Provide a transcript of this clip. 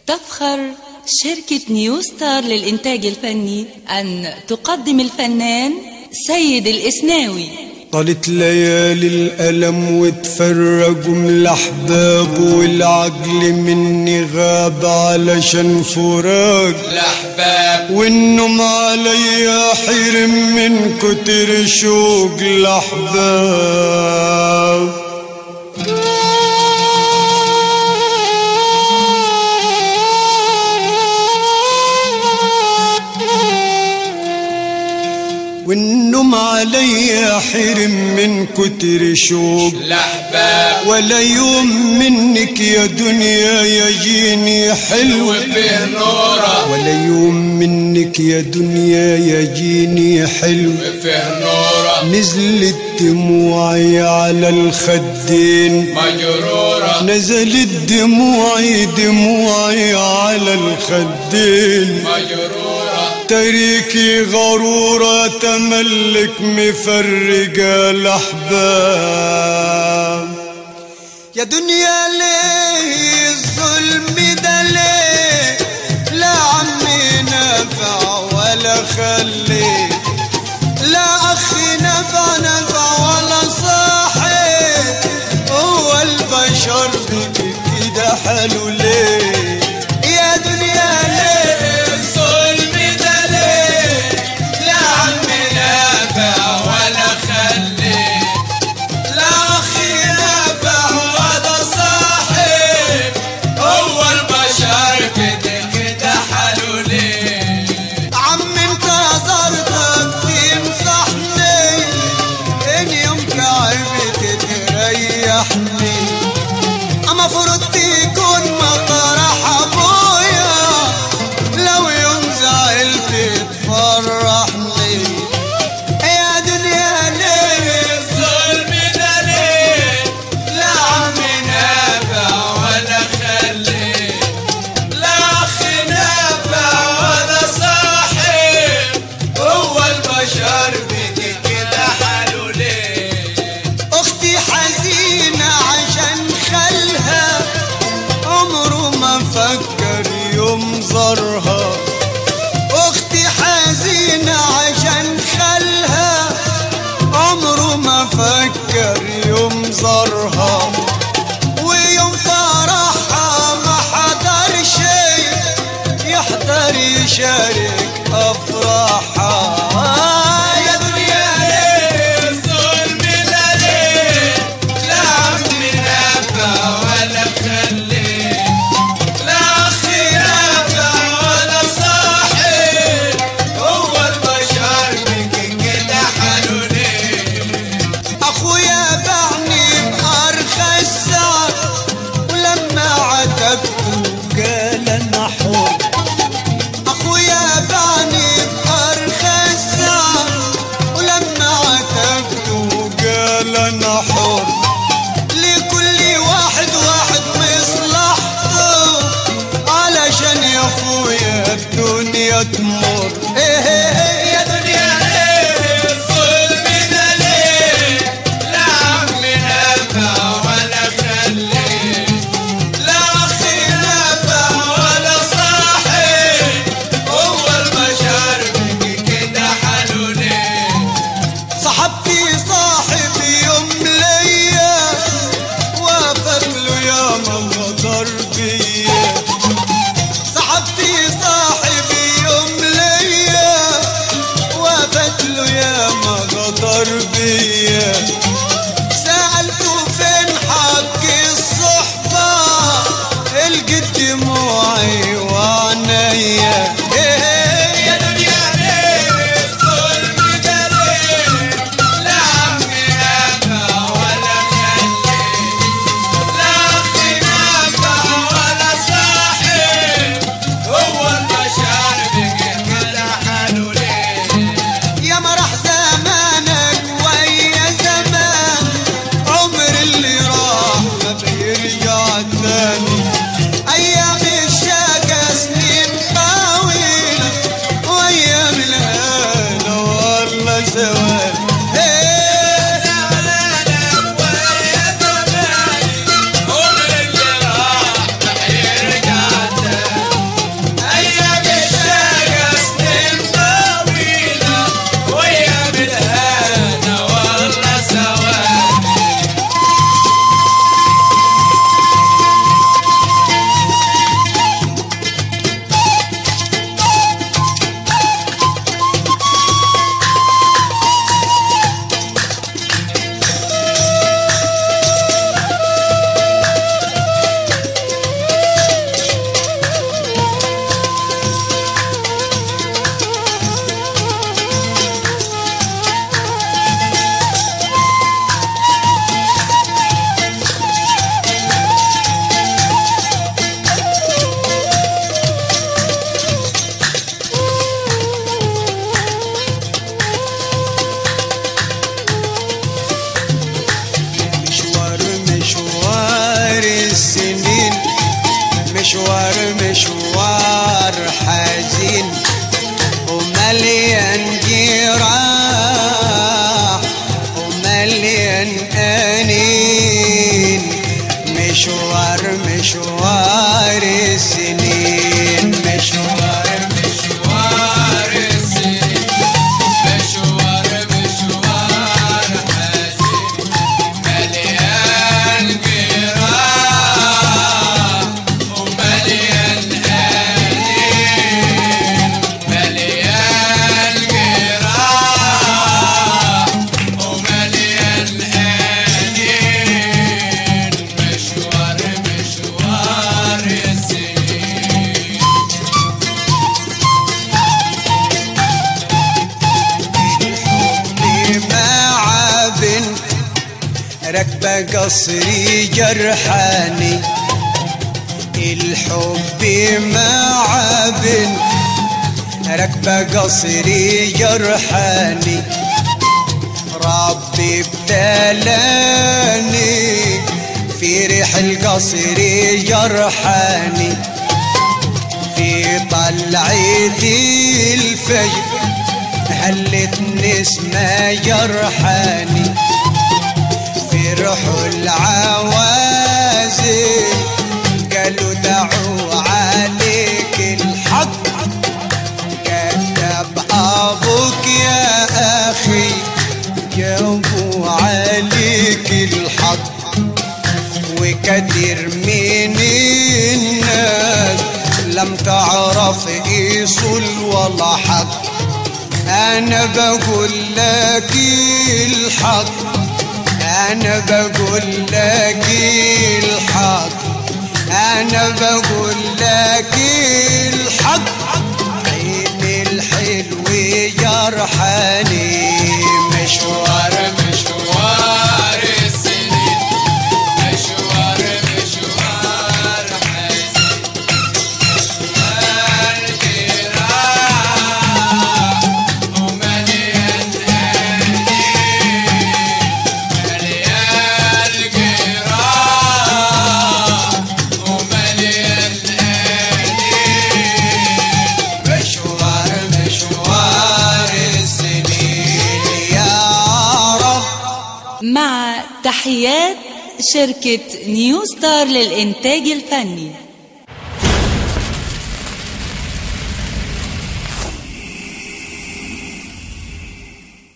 تفخر شركة نيو ستار للإنتاج الفني أن تقدم الفنان سيد الإسناوي طالت ليالي الألم وتفرجوا من الأحباب والعقل مني غاب علشان فراق الأحباب والنوم عليا حرم من كتر شوق الأحباب والنوم عليا حرم من كتر شوق الأحباب ولا يوم منك يا دنيا يجيني حلو وفيه نورة ولا يوم منك يا دنيا يجيني حلو وفيه نورة نزلت دموعي على الخدين مجرورة نزلت دموعي دموعي على الخدين مجرورة تريكي غرورة تملك مفرقة الأحباب يا دنيا ليه الظلم ده ليه لا عمي نفع ولا خلي لا أخي نفع نفع ولا صاحب هو البشر كده حلو ليه يا دنيا ليه الظلم ده ليه لا عم نافع ولا خلي لا أخي نافع ولا صاحب هو البشر كده كده حلو ليه عم انت زرتك تمسحني ان يوم تعبت تريحني اما فرضت يكون مطرح ابويا لو يوم زعلت تفرحني يا دنيا ليه الظلم ده ليه لا عم نافع ولا خلي لا أخي نافع ولا صاحب هو البشر بيجي كده حاله ليه اختي حزينة عشان خالها عمره ما فكر يوم زارها اختي حزينة عشان خالها عمره ما فكر يوم زارها ويوم فرحها ما حضر شيء يحضر يشارك افراحها يا دنيا ليه الظلم ده ليه لا عم نافع ولا خلي لا أخي نافع ولا صاحب هو البشر بيجي كده حاله ليه اخويا باعني بارخص سعر ولما عتبته قال انا حر اخويا باعني بارخص سعر ولما عتبته قال انا حر لكل واحد واحد مصلحته علشان يا اخويا الدنيا تمر إيه إيه إيه يا دنيا ليه الظلم ده ليه لا عم نافع ولا خلي لا أخي نافع ولا صاحب هو البشر بيجي كده حاله ليه صاحبتي صاحب يوم ليا وافت له يا من غدر بيا صاحبتي صاحب يوم ليا وافت له يا ما غدر بيا سألته فين حق الصحبة القت دموعي وعنيا إيه يا دنيا ليه الظلم ده ليه لا عم نافع ولا خلي لا أخي نافع ولا صاحب هو البشر بيجي كده حاله ليه يا مرح زمانك ويا أنين مشوار مشوار السنين مشوار مشوار السنين مشوار مشوار حزين مليان جراح ومليان أنين مليان جراح ومليان أنين مشوار مشوار السنين مع بنت ركبة قصري جرحاني الحب مع بنت ركبة قصري جرحاني ربي ابتلاني في ريح القصر جرحاني في طلعة الفجر هلت نسمة جرحاني في روح العوازل قالوا دعوا عليك الحق كذب ابوك يا اخي جابوا عليك الحق وكثير من الناس لم تعرف ايصل ولا حق انا بقول لك الحق انا بقول لك الحق انا بقول لك الحق عين الحلو جرحاني مشوار مشوار السنين مشوار مشوار حزين مشوار جراح ومليان أنين مليان جراح ومليان أنين مشوار مشوار السنين يا رب مع تحيات شركة نيو ستار للإنتاج الفني